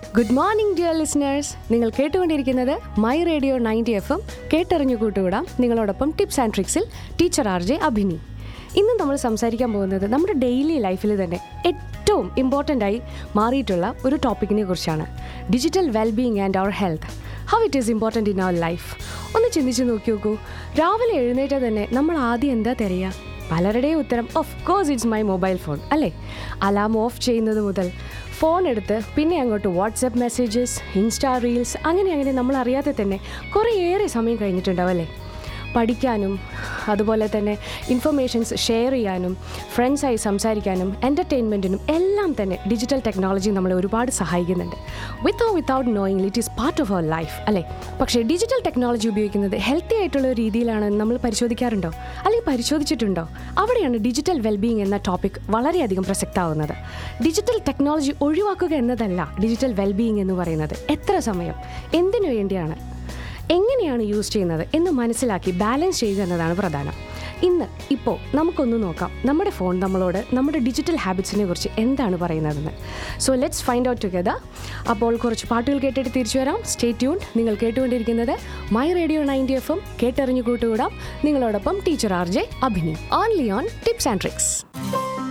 good morning dear listeners നിങ്ങൾ കേട്ടുകൊണ്ടിരിക്കുന്നത് My Radio ninety F M കേട്ടറിഞ്ഞു കൂട്ടുകൂടാം നിങ്ങളോടൊപ്പം ടിപ്സ് ആൻഡ് ട്രിക്സിൽ ടീച്ചർ ആർ ജെ അഭിനി ഇന്ന് നമ്മൾ സംസാരിക്കാൻ പോകുന്നത് നമ്മുടെ ഡെയിലി ലൈഫിൽ തന്നെ ഏറ്റവും ഇമ്പോർട്ടൻ്റ് ആയി മാറിയിട്ടുള്ള ഒരു ടോപ്പിക്കിനെ കുറിച്ചാണ് digital wellbeing and our health how it is important in our life ഒന്ന് ചിന്തിച്ച് നോക്കി നോക്കൂ രാവിലെ എഴുന്നേറ്റ് തന്നെ നമ്മൾ ആദ്യം എന്താ തിരയുക പലരുടെയും ഉത്തരം of course it's my mobile phone അല്ലേ അലാം ഓഫ് ചെയ്യുന്നത് മുതൽ ഫോൺ എടുത്ത് പിന്നെ അങ്ങോട്ട് വാട്സപ്പ് മെസ്സേജസ് ഇൻസ്റ്റാ റീൽസ് അങ്ങനെ അങ്ങനെ നമ്മൾ അറിയാതെ തന്നെ കുറേയേറെ സമയം കഴിഞ്ഞിട്ടുണ്ടാവും അല്ലേ പഠിക്കാനും അതുപോലെ തന്നെ ഇൻഫർമേഷൻസ് ഷെയർ ചെയ്യാനും ഫ്രണ്ട്സായി സംസാരിക്കാനും എൻ്റർടൈൻമെൻറ്റിനും എല്ലാം തന്നെ ഡിജിറ്റൽ ടെക്നോളജി നമ്മളെ ഒരുപാട് സഹായിക്കുന്നുണ്ട് with or without knowing it is part of our life അല്ലേ പക്ഷേ ഡിജിറ്റൽ ടെക്നോളജി ഉപയോഗിക്കുന്നത് ഹെൽത്തി ആയിട്ടുള്ള ഒരു രീതിയിലാണ് നമ്മൾ പരിശോധിക്കാറുണ്ടോ അല്ലെങ്കിൽ പരിശോധിച്ചിട്ടുണ്ടോ അവിടെയാണ് ഡിജിറ്റൽ വെൽബീയിങ് എന്ന ടോപ്പിക് വളരെയധികം പ്രസക്തമാവുന്നത് ഡിജിറ്റൽ ടെക്നോളജി ഒഴിവാക്കുക എന്നതല്ല ഡിജിറ്റൽ വെൽബീയിങ് എന്ന് പറയുന്നത് എത്ര സമയം എന്തിനു വേണ്ടിയാണ് എങ്ങനെയാണ് യൂസ് ചെയ്യുന്നത് എന്ന് മനസ്സിലാക്കി ബാലൻസ് ചെയ്യുക എന്നതാണ് പ്രധാനം ഇന്ന് ഇപ്പോൾ നമുക്കൊന്ന് നോക്കാം നമ്മുടെ ഫോൺ നമ്മളോട് നമ്മുടെ ഡിജിറ്റൽ ഹാബിറ്റ്സിനെ കുറിച്ച് എന്താണ് പറയുന്നതെന്ന് so let's find out together അപ്പോൾ കുറച്ച് പാട്ടുകൾ കേട്ടിട്ട് തിരിച്ചു വരാം സ്റ്റേ ട്യൂൺ നിങ്ങൾ കേട്ടുകൊണ്ടിരിക്കുന്നത് My Radio ninety F M കേട്ടറിഞ്ഞു കൂട്ടുകൂടാം നിങ്ങളോടൊപ്പം teacher R J Abhini only on tips and tricks